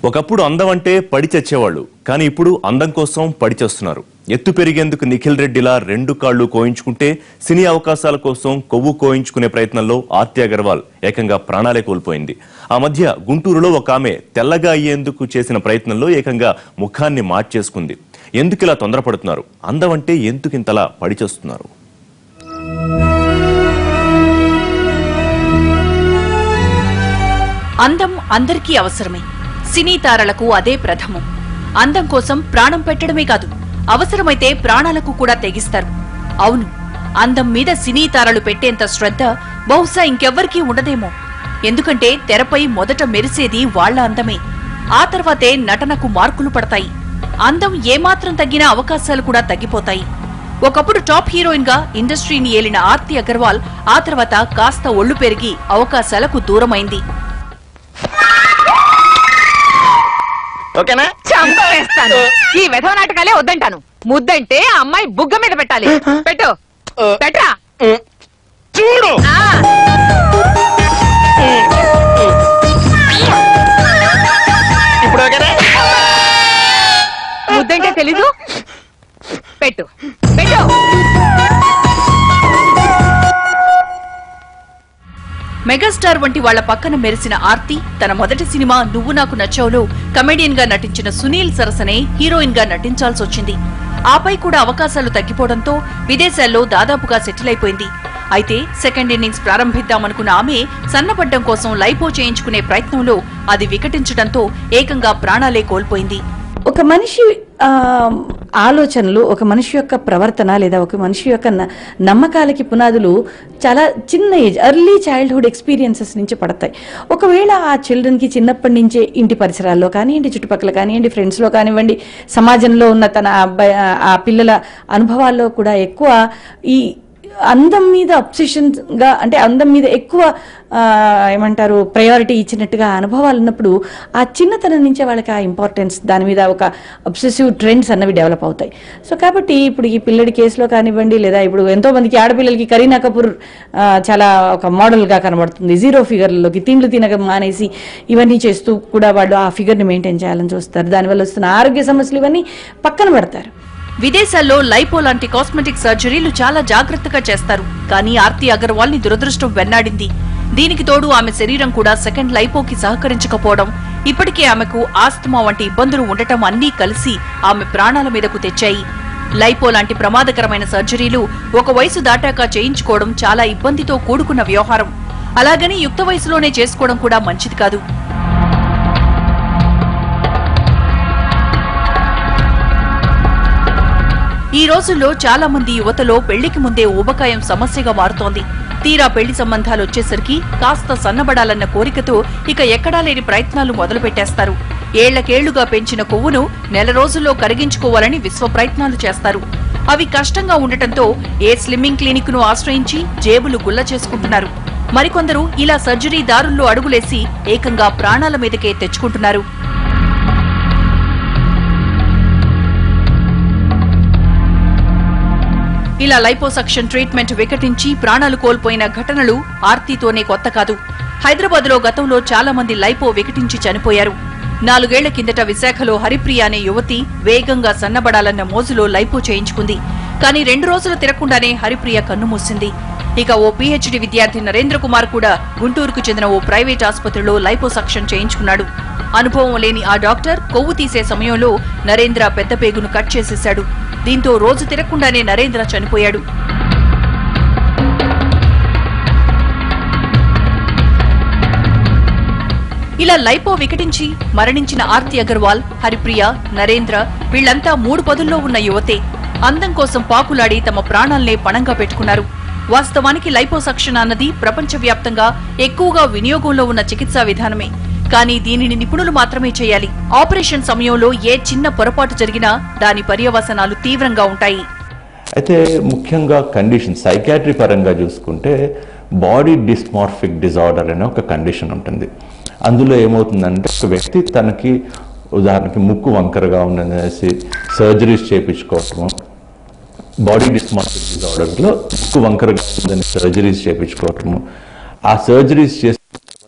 ఒకప్పుడు అందం అంటే పడి చచ్చేవాళ్ళు కానీ ఇప్పుడు అందం కోసం పడి చేస్తున్నారు ఎత్తు పెరిగేందుకు నిఖిల్ రెడ్డిలా రెండు కాళ్లు కోయించుకుంటే సినీ అవకాశాల కోసం కొవ్వు కోయించుకునే ప్రయత్నంలో ఆర్తి అగర్వాల్ ఏకంగా ప్రాణాలే కోల్పోయింది ఆ మధ్య గుంటూరులో ఒక ఆమె తెల్లగా అయ్యేందుకు చేసిన ప్రయత్నంలో ఏకంగా ముఖాన్ని మార్చేసుకుంది ఎందుకు ఇలా తొందరపడుతున్నారు అందం అంటే ఎందుకు ఇంతలా పడి చేస్తున్నారు అందం అందరికీ అవసరమే సినీ తారలకు అదే ప్రథమం అందం కోసం ప్రాణం పెట్టడమే కాదు అవసరమైతే ప్రాణాలకు కూడా తెగిస్తారు అవును అందం మీద సినీ తారలు పెట్టేంత శ్రద్ధ బహుశా ఇంకెవ్వరికీ ఉండదేమో ఎందుకంటే తెరపై మొదట మెరిసేది వాళ్ళ అందమే ఆ తర్వాతే నటనకు మార్కులు పడతాయి అందం ఏమాత్రం తగ్గినా అవకాశాలు కూడా తగ్గిపోతాయి ఒకప్పుడు టాప్ హీరోయిన్ గా ఇండస్ట్రీని ఏలిన ఆర్తి అగర్వాల్ ఆ తర్వాత కాస్త ఒళ్లు పెరిగి అవకాశాలకు దూరమైంది ఓకేనా చంపేస్తాను ఈ విధవ నాటకాలే వద్దంటాను ముద్దంటే ఆ అమ్మాయి బుగ్గ మీద పెట్టాలి పెట్టు పెట్టరా చూడు ఆ, ఇప్పుడు ఓకేనా ముద్దంటే తెలీదు పెట్టు పెట్టు మెగాస్టార్ వంటి వాళ్ల పక్కన మెరిసిన ఆర్తి తన మొదటి సినిమా నువ్వు నాకు నచ్చావులో కమెడియన్ గా నటించిన సునీల్ సరసనే హీరోయిన్ గా నటించాల్సి వచ్చింది ఆపై కూడా అవకాశాలు తగ్గిపోవడంతో విదేశాల్లో దాదాపుగా సెటిల్ అయిపోయింది అయితే సెకండ్ ఇన్నింగ్స్ ప్రారంభిద్దామనుకున్న ఆమె సన్నపడ్డం కోసం లైపో చేయించుకునే ప్రయత్నంలో అది వికటించడంతో ఏకంగా ప్రాణాలే కోల్పోయింది ఒక మనిషి ఆ, ఆలోచనలు ఒక మనిషి యొక్క ప్రవర్తన లేదా ఒక మనిషి యొక్క న- నమ్మకాలకి పునాదులు చాలా చిన్న ఏజ్ ఎర్లీ చైల్డ్హుడ్ ఎక్స్పీరియన్సెస్ నుంచి పడతాయి ఒకవేళ ఆ చిల్డ్రన్కి చిన్నప్పటి నుంచే ఇంటి పరిసరాల్లో కానివ్వండి చుట్టుపక్కల కానివ్వండి ఫ్రెండ్స్లో కానివ్వండి సమాజంలో ఉన్న తన అబ్బాయి ఆ పిల్లల అనుభవాల్లో కూడా ఎక్కువ ఈ అందం మీద obsession గా అంటే అందం మీద ఎక్కువ ఆ, ఏమంటారు ప్రయారిటీ ఇచ్చినట్టుగా అనుభవాలు ఉన్నప్పుడు ఆ చిన్నతనం నుంచే వాళ్ళకి ఆ ఇంపార్టెన్స్ దాని మీద ఒక అబ్సెసివ్ ట్రెండ్స్ అన్నవి డెవలప్ అవుతాయి సో కాబట్టి ఇప్పుడు ఈ పిల్లడి కేసులో కానివ్వండి లేదా ఇప్పుడు ఎంతో మందికి ఆడపిల్లలకి కరీనా కపూర్ ఆ, చాలా ఒక మోడల్గా కనబడుతుంది జీరో ఫిగర్లలోకి తిండ్లు తినక మానేసి ఇవన్నీ చేస్తూ కూడా వాళ్ళు ఆ ఫిగర్ని మెయింటైన్ చేయాలని చూస్తారు దానివల్ల వస్తున్న ఆరోగ్య సమస్యలు ఇవన్నీ పక్కన పెడతారు విదేశాల్లో లైపో లాంటి కాస్మెటిక్ సర్జరీలు చాలా జాగ్రత్తగా చేస్తారు కానీ ఆర్తి అగర్వాల్ ని దురదృష్టం వెన్నాడింది దీనికి తోడు ఆమె శరీరం కూడా సెకండ్ లైపోకి సహకరించకపోవడం ఇప్పటికే ఆమెకు ఆస్తమా వంటి ఇబ్బందులు ఉండటం అన్నీ కలిసి ఆమె ప్రాణాల మీదకు తెచ్చాయి లైపో లాంటి ప్రమాదకరమైన సర్జరీలు ఒక వయసు దాటాక చేయించుకోవడం చాలా ఇబ్బందితో కూడుకున్న వ్యవహారం అలాగని యుక్త వయసులోనే చేసుకోవడం కూడా మంచిది కాదు ఈ రోజుల్లో చాలా మంది యువతలో పెళ్లికి ముందే ఊబకాయం సమస్యగా మారుతోంది తీరా పెళ్లి సంబంధాలు వచ్చేసరికి కాస్త సన్నబడాలన్న కోరికతో ఇక ఎక్కడా లేని ప్రయత్నాలు మొదలు పెట్టేస్తారు ఏళ్లకేళ్లుగా పెంచిన కొవ్వును నెల రోజుల్లో కరిగించుకోవాలని విశ్వ ప్రయత్నాలు చేస్తారు అవి కష్టంగా ఉండటంతో ఏ స్లిమ్మింగ్ క్లినిక్ ను ఆశ్రయించి జేబులు గుల్ల చేసుకుంటున్నారు మరికొందరు ఇలా సర్జరీ దారుల్లో అడుగులేసి ఏకంగా ప్రాణాల మీదకే తెచ్చుకుంటున్నారు ఇలా లైపోసక్షన్ ట్రీట్మెంట్ వికటించి ప్రాణాలు కోల్పోయిన ఘటనలు ఆర్తితోనే కొత్త కాదు హైదరాబాద్ లో గతంలో చాలా మంది లైపో వికటించి చనిపోయారు నాలుగేళ్ల కిందట విశాఖలో హరిప్రియ అనే యువతి వేగంగా సన్నబడాలన్న మోజులో లైపో చేయించుకుంది కానీ రెండు రోజులు తిరగకుండానే హరిప్రియ కన్నుమూసింది ఇక ఓ పీహెచ్డీ విద్యార్థి నరేంద్ర కుమార్ కూడా గుంటూరుకు చెందిన ఓ ప్రైవేట్ ఆసుపత్రిలో లైపోసక్షన్ చేయించుకున్నాడు అనుభవం లేని ఆ డాక్టర్ కొవ్వు తీసే సమయంలో నరేంద్ర పెద్ద పేగును కట్ చేసేశాడు దీంతో రోజు తిరగకుండానే నరేంద్ర చనిపోయాడు ఇలా లైపో వికటించి మరణించిన ఆర్తి అగర్వాల్ హరిప్రియ నరేంద్ర వీళ్లంతా మూడు పదుల్లో ఉన్న యువతే అందం కోసం పాకులాడి తమ ప్రాణాల్నే పణంగా పెట్టుకున్నారు వాస్తవానికి లైపోసక్షన్ అన్నది ప్రపంచవ్యాప్తంగా ఎక్కువగా వినియోగంలో ఉన్న చికిత్సా విధానమే కానీ దీనిని నిపుణులు మాత్రమే చేయాలి ఆపరేషన్ సమయంలో ఏ చిన్న పొరపాటు జరిగినా దాని పర్యవసనాలు తీవ్రంగా ఉంటాయి అయితే ముఖ్యంగా కండిషన్ సైకాట్రీ పరంగా చూసుకుంటే బాడీ డిస్మార్ఫిక్ డిజార్డర్ అనే ఒక కండిషన్ ఉంటుంది అందులో ఏమవుతుందంటే ఒక వ్యక్తి తనకి ఉదాహరణకి ముక్కు వంకరగా ఉన్నదనేసి సర్జరీస్ చేయించుకోవటము బాడీ డిస్మార్ఫిక్ డిజార్డర్లో ముక్కు వంకరగా ఉందని సర్జరీస్ చేయించుకోవటము ఆ సర్జరీస్ చేసి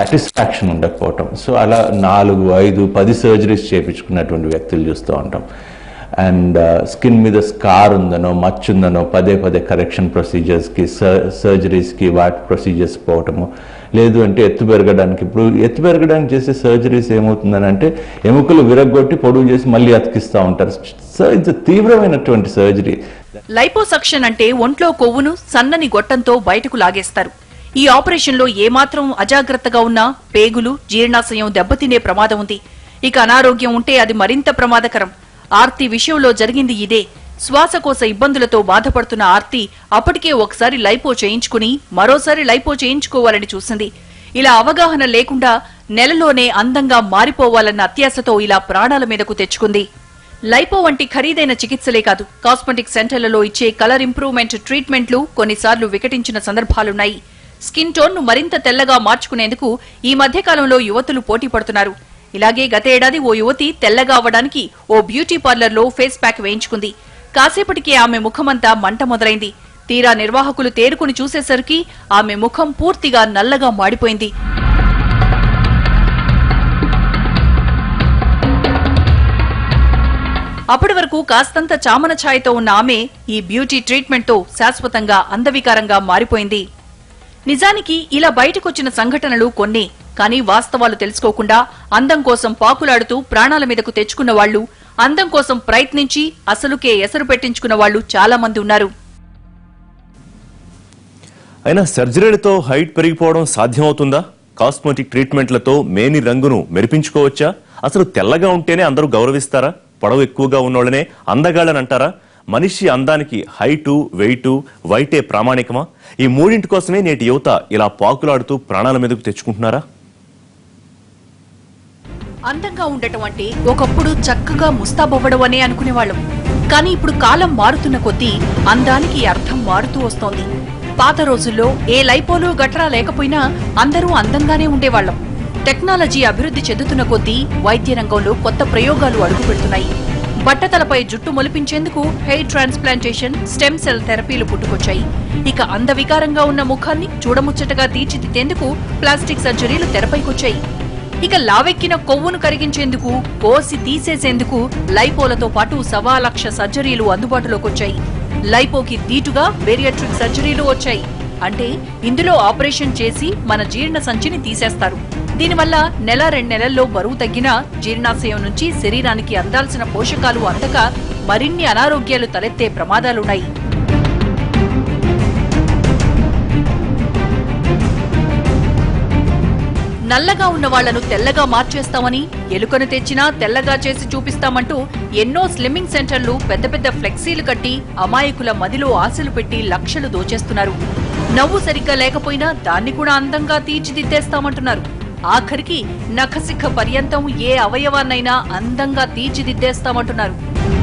సాటిస్ఫాక్షన్ ఉండకపోవటం సో అలా నాలుగు ఐదు పది సర్జరీస్ చేయించుకున్నటువంటి వ్యక్తులు చూస్తూ ఉంటాం అండ్ స్కిన్ మీద స్కార్ ఉందనో మచ్చ ఉందనో పదే పదే కరెక్షన్ ప్రొసీజర్స్కి సర్జరీస్కి వాటి ప్రొసీజర్స్ పోవటము లేదు అంటే ఎత్తు పెరగడానికి ఇప్పుడు ఎత్తు పెరగడానికి చేసే సర్జరీస్ ఏమవుతుందని అంటే ఎముకలు విరగ్గొట్టి పొడుగు చేసి మళ్ళీ అతికిస్తూ ఉంటారు సో ఇది తీవ్రమైనటువంటి సర్జరీ లైపోసక్షన్ అంటే ఒంట్లో కొవ్వును సన్నని గొట్టంతో బయటకు లాగేస్తారు ఈ ఆపరేషన్లో ఏమాత్రం అజాగ్రత్తగా ఉన్నా పేగులు జీర్ణాశయం దెబ్బతినే ప్రమాదం ఉంది ఇక అనారోగ్యం ఉంటే అది మరింత ప్రమాదకరం ఆర్తి విషయంలో జరిగింది ఇదే శ్వాసకోశ ఇబ్బందులతో బాధపడుతున్న ఆర్తి అప్పటికే ఒకసారి లైపో చేయించుకుని మరోసారి లైపో చేయించుకోవాలని చూసింది ఇలా అవగాహన లేకుండా నెలలోనే అందంగా మారిపోవాలన్న అత్యాశతో ఇలా ప్రాణాల మీదకు తెచ్చుకుంది లైపో వంటి ఖరీదైన చికిత్సలే కాదు కాస్మెటిక్ సెంటర్లలో ఇచ్చే కలర్ ఇంప్రూవ్మెంట్ ట్రీట్మెంట్లు కొన్నిసార్లు వికటించిన సందర్భాలున్నాయి స్కిన్ టోన్ ను మరింత తెల్లగా మార్చుకునేందుకు ఈ మధ్య కాలంలో యువతులు పోటీ పడుతున్నారు ఇలాగే గత ఏడాది ఓ యువతి తెల్లగా అవ్వడానికి ఓ బ్యూటీ పార్లర్లో ఫేస్ ప్యాక్ వేయించుకుంది కాసేపటికే ఆమె ముఖమంతా మంట మొదలైంది తీరా నిర్వాహకులు తేరుకుని చూసేసరికి ఆమె ముఖం పూర్తిగా నల్లగా మాడిపోయింది అప్పటి వరకు కాస్తంత చామన ఛాయతో ఉన్న ఆమె ఈ బ్యూటీ ట్రీట్మెంట్తో శాశ్వతంగా అందవికారంగా మారిపోయింది నిజానికి ఇలా బయటకొచ్చిన సంఘటనలు కొన్ని కానీ వాస్తవాలు తెలుసుకోకుండా అందం కోసం పాకులాడుతూ ప్రాణాల మీదకు తెచ్చుకున్న వాళ్లు అందం కోసం ప్రయత్నించి అసలుకే ఎసరు పెట్టించుకున్న వాళ్లు చాలా మంది ఉన్నారు అయినా సర్జరీలతో హైట్ పెరిగిపోవడం సాధ్యమవుతుందా కాస్మెటిక్ ట్రీట్మెంట్లతో మేని రంగును మెరిపించుకోవచ్చా అసలు తెల్లగా ఉంటేనే అందరూ గౌరవిస్తారా పొడవు ఎక్కువగా ఉన్నోళ్ళనే అందగాళ్ళని అంటారా మనిషి అందానికి హైటు వెయిటు వైటే ప్రామాణికమా ఈ మూడింటి కోసమే నేటి యువత ఇలా పాకులాడుతూ ప్రాణాల మీదకు తెచ్చుకుంటున్నారా అందంగా ఉండటం అంటే ఒకప్పుడు చక్కగా ముస్తాబవ్వడం అనే అనుకునేవాళ్ళం కానీ ఇప్పుడు కాలం మారుతున్న కొద్దీ అందానికి అర్థం మారుతూ వస్తోంది పాత రోజుల్లో ఏ లైపోలు గట్రా లేకపోయినా అందరూ అందంగానే ఉండేవాళ్లం టెక్నాలజీ అభివృద్ధి చెందుతున్న కొద్దీ వైద్య రంగంలో కొత్త ప్రయోగాలు అడుగుపెడుతున్నాయి బట్టతలపై జుట్టు మొలిపించేందుకు హెయిర్ ట్రాన్స్ప్లాంటేషన్ స్టెమ్ సెల్ థెరపీలు పుట్టుకొచ్చాయి ఇక అందవికారంగా ఉన్న ముఖాన్ని చూడముచ్చటగా తీర్చిదిద్దేందుకు ప్లాస్టిక్ సర్జరీలు తెరపైకొచ్చాయి ఇక లావెక్కిన కొవ్వును కరిగించేందుకు కోసి తీసేసేందుకు లైపోలతో పాటు సవా లక్ష సర్జరీలు అందుబాటులోకొచ్చాయి లైపోకి దీటుగా బేరియాట్రిక్ సర్జరీలు వచ్చాయి అంటే ఇందులో ఆపరేషన్ చేసి మన జీర్ణ సంచిని తీసేస్తారు దీనివల్ల నెల రెండు నెలల్లో బరువు తగ్గినా జీర్ణాశయం నుంచి శరీరానికి అందాల్సిన పోషకాలు అందక మరిన్ని అనారోగ్యాలు తలెత్తే ప్రమాదాలున్నాయి నల్లగా ఉన్న వాళ్లను తెల్లగా మార్చేస్తామని ఎలుకను తెచ్చినా తెల్లగా చేసి చూపిస్తామంటూ ఎన్నో స్లిమ్మింగ్ సెంటర్లు పెద్ద పెద్ద ఫ్లెక్సీలు కట్టి అమాయకుల మదిలో ఆశలు పెట్టి లక్షలు దోచేస్తున్నారు నవ్వు సరిగ్గా లేకపోయినా దాన్ని కూడా అందంగా తీర్చిదిద్దేస్తామంటున్నారు ఆఖరికి నఖశిఖ పర్యంతం ఏ అవయవాన్నైనా అందంగా తీర్చిదిద్దేస్తామంటున్నారు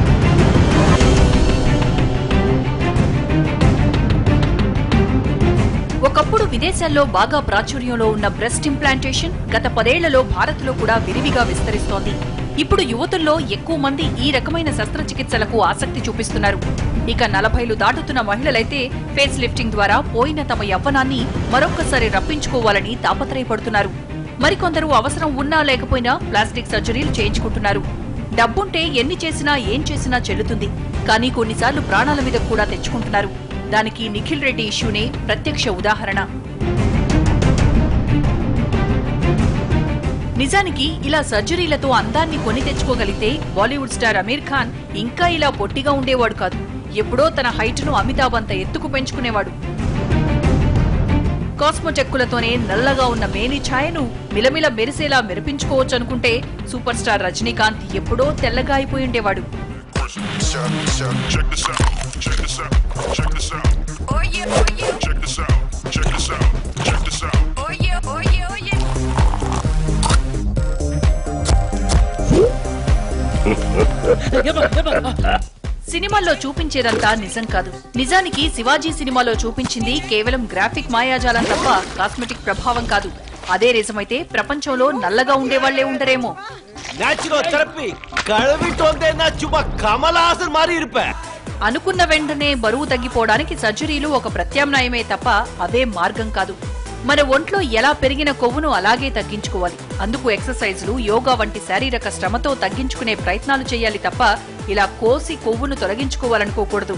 ఒకప్పుడు విదేశాల్లో బాగా ప్రాచుర్యంలో ఉన్న బ్రెస్ట్ ఇంప్లాంటేషన్ గత పదేళ్లలో భారత్లో కూడా విరివిగా విస్తరిస్తోంది ఇప్పుడు యువతుల్లో ఎక్కువ మంది ఈ రకమైన శస్త్రచికిత్సలకు ఆసక్తి చూపిస్తున్నారు ఇక నలభైలు దాటుతున్న మహిళలైతే ఫేస్ లిఫ్టింగ్ ద్వారా పోయిన తమ యవ్వనాన్ని మరొక్కసారి రప్పించుకోవాలని తాపత్రయపడుతున్నారు మరికొందరు అవసరం ఉన్నా లేకపోయినా ప్లాస్టిక్ సర్జరీలు చేయించుకుంటున్నారు డబ్బుంటే ఎన్ని చేసినా ఏం చేసినా చెల్లుతుంది కానీ కొన్నిసార్లు ప్రాణాల మీద కూడా తెచ్చుకుంటున్నారు దానికి నిఖిల్ రెడ్డి ఇష్యూనే ప్రత్యక్ష ఉదాహరణ నిజానికి ఇలా సర్జరీలతో అందాన్ని కొని తెచ్చుకోగలిగితే బాలీవుడ్ స్టార్ అమీర్ ఖాన్ ఇంకా ఇలా పొట్టిగా ఉండేవాడు కాదు ఎప్పుడో తన హైట్ ను అమితాబ్ అంత ఎత్తుకు పెంచుకునేవాడు కాస్మోటెక్కులతోనే నల్లగా ఉన్న మేని ఛాయను మిలమిల మెరిసేలా మెరిపించుకోవచ్చు అనుకుంటే సూపర్ స్టార్ రజనీకాంత్ ఎప్పుడో తెల్లగా అయిపోయి ఉండేవాడు Check this out. Check this out. Check this out. Check this out. Check this out. Check this out. సినిమాల్లో చూపించేదంతా నిజం కాదు నిజానికి శివాజీ సినిమాలో చూపించింది కేవలం గ్రాఫిక్ మాయాజాలం తప్ప కాస్మెటిక్ ప్రభావం కాదు అదే నిజమైతే ప్రపంచంలో నల్లగా ఉండేవాళ్లే ఉండరేమో நேச்சுரல் தெரப்பி கழுவிட்டு வந்தேன்னா சும்மா கமலஹாசன் மாதிரி இருப்பேன் అనుకున్న వెంటనే బరువు తగ్గిపోవడానికి సర్జరీలు ఒక ప్రత్యామ్నాయమే తప్ప అవే మార్గం కాదు మన ఒంట్లో ఎలా పెరిగిన కొవ్వును అలాగే తగ్గించుకోవాలి అందుకు ఎక్సర్సైజ్లు యోగా వంటి శారీరక శ్రమతో తగ్గించుకునే ప్రయత్నాలు చేయాలి తప్ప ఇలా కోసి కొవ్వును తొలగించుకోవాలనుకోకూడదు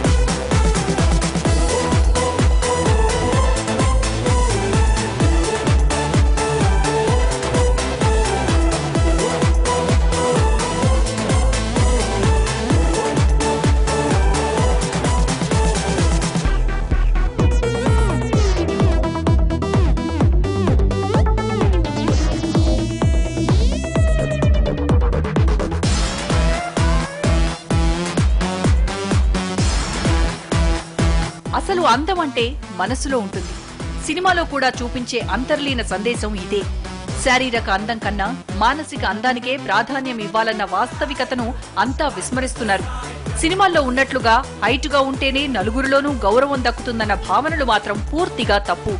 అసలు అందం అంటే మనసులో ఉంటుంది సినిమాలో కూడా చూపించే అంతర్లీన సందేశం ఇదే శారీరక అందం కన్నా మానసిక అందానికే ప్రాధాన్యం ఇవ్వాలన్న వాస్తవికతను అంతా విస్మరిస్తున్నారు సినిమాల్లో ఉన్నట్లుగా హైటుగా ఉంటేనే నలుగురిలోనూ గౌరవం దక్కుతుందన్న భావనలు మాత్రం పూర్తిగా తప్పు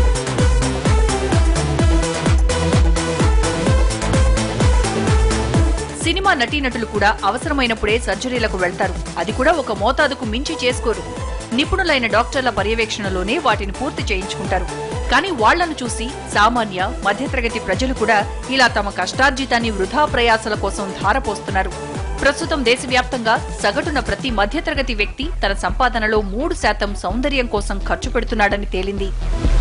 సినిమా నటీనటులు కూడా అవసరమైనప్పుడే సర్జరీలకు వెళ్తారు అది కూడా ఒక మోతాదుకు మించి చేసుకోరు నిపుణులైన డాక్టర్ల పర్యవేక్షణలోనే వాటిని పూర్తి చేయించుకుంటారు కానీ వాళ్లను చూసి సామాన్య మధ్యతరగతి ప్రజలు కూడా ఇలా తమ కష్టార్జితాన్ని వృధా ప్రయాసల కోసం ధారపోస్తున్నారు ప్రస్తుతం దేశవ్యాప్తంగా సగటున ప్రతి మధ్యతరగతి వ్యక్తి తన సంపాదనలో మూడు శాతం సౌందర్యం కోసం ఖర్చు పెడుతున్నాడని తేలింది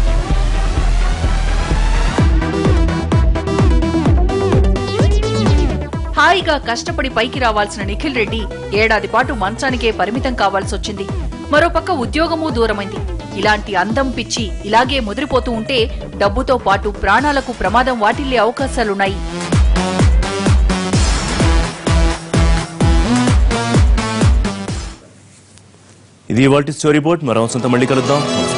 హాయిగా కష్టపడి పైకి రావాల్సిన నిఖిల్ రెడ్డి ఏడాది పాటు మంచానికే పరిమితం కావాల్సొచ్చింది మరోపక్క ఉద్యోగమూ దూరమైంది ఇలాంటి అందం పిచ్చి ఇలాగే ముదిరిపోతూ ఉంటే డబ్బుతో పాటు ప్రాణాలకు ప్రమాదం వాటిల్లే అవకాశాలున్నాయి ఇది ఇవాల్టి స్టోరీ బోర్డ్ మరో సొంత మళ్ళీ కలుద్దాం నమస్తే